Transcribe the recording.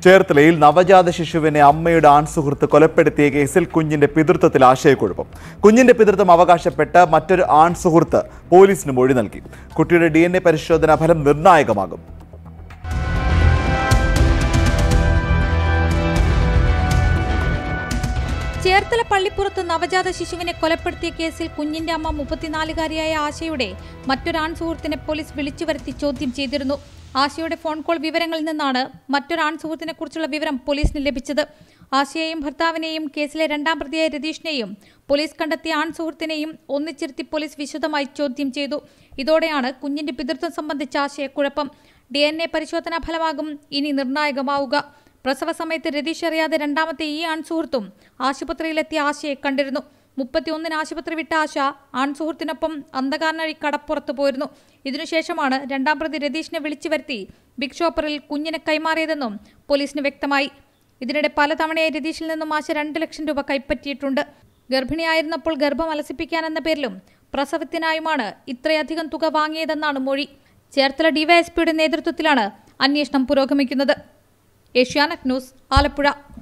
ചേർത്തലയിൽ നവജാത ശിശുവിനെ അമ്മയുടെ ആൺസുഹൃത്ത് കൊലപ്പെടുത്തിയ കേസിൽ കുഞ്ഞിന്റെ പിതൃത്വത്തിൽ ആശയക്കുഴപ്പം കുഞ്ഞിന്റെ പിതൃത്വം അവകാശപ്പെട്ട് മറ്റൊരു ആൺസുഹൃത്ത് പോലീസിന് മൊഴി നൽകി കുട്ടിയുടെ ഡി പരിശോധനാ ഫലം നിർണായകമാകും ചേർത്തല പള്ളിപ്പുറത്ത് നവജാത ശിശുവിനെ കൊലപ്പെടുത്തിയ കേസിൽ കുഞ്ഞിന്റെ അമ്മ മുപ്പത്തിനാലുകാരിയായ ആശയുടെ മറ്റൊരാൺ സുഹൃത്തിനെ പോലീസ് വിളിച്ചു വരുത്തി ചോദ്യം ചെയ്തിരുന്നു ആശയുടെ ഫോൺ കോൾ വിവരങ്ങളിൽ നിന്നാണ് മറ്റൊരാൺ സുഹൃത്തിനെ കുറിച്ചുള്ള വിവരം പോലീസിന് ലഭിച്ചത് ആശയെയും ഭർത്താവിനെയും കേസിലെ രണ്ടാം പ്രതിയായ രതീഷിനെയും പോലീസ് കണ്ടെത്തിയ ആൺ സുഹൃത്തിനെയും ഒന്നിച്ചിരുത്തി പോലീസ് വിശദമായി ചോദ്യം ചെയ്തു ഇതോടെയാണ് കുഞ്ഞിന്റെ പിതൃത്വം സംബന്ധിച്ച ആശയക്കുഴപ്പം ഡി എൻ എ പരിശോധനാ ഫലമാകും ഇനി നിർണായകമാവുക പ്രസവ സമയത്ത് രതീഷ് അറിയാതെ രണ്ടാമത്തെ ഈ ആൺസുഹൃത്തും ആശുപത്രിയിലെത്തിയ ആശയെ കണ്ടിരുന്നു മുപ്പത്തിയൊന്നിന് ആശുപത്രി വിട്ട ആശ ആൺസുഹൃത്തിനൊപ്പം അന്ധകാരനഴി കടപ്പുറത്ത് പോയിരുന്നു ഇതിനുശേഷമാണ് രണ്ടാം പ്രതി രതീഷിനെ വിളിച്ചു വരുത്തി ബിഗ് ഷോപ്പറിൽ കുഞ്ഞിനെ കൈമാറിയതെന്നും പോലീസിന് വ്യക്തമായി ഇതിനിടെ പലതവണയായി രതീഷിൽ നിന്നും ആശ രണ്ട് ലക്ഷം രൂപ കൈപ്പറ്റിയിട്ടുണ്ട് ഗർഭിണിയായിരുന്നപ്പോൾ ഗർഭം അലസിപ്പിക്കാനെന്ന പേരിലും പ്രസവത്തിനായുമാണ് ഇത്രയധികം തുക വാങ്ങിയതെന്നാണ് മൊഴി ചേർത്തല ഡിവൈഎസ്പിയുടെ നേതൃത്വത്തിലാണ് അന്വേഷണം പുരോഗമിക്കുന്നത് ഏഷ്യാനെറ്റ് ന്യൂസ് ആലപ്പുഴ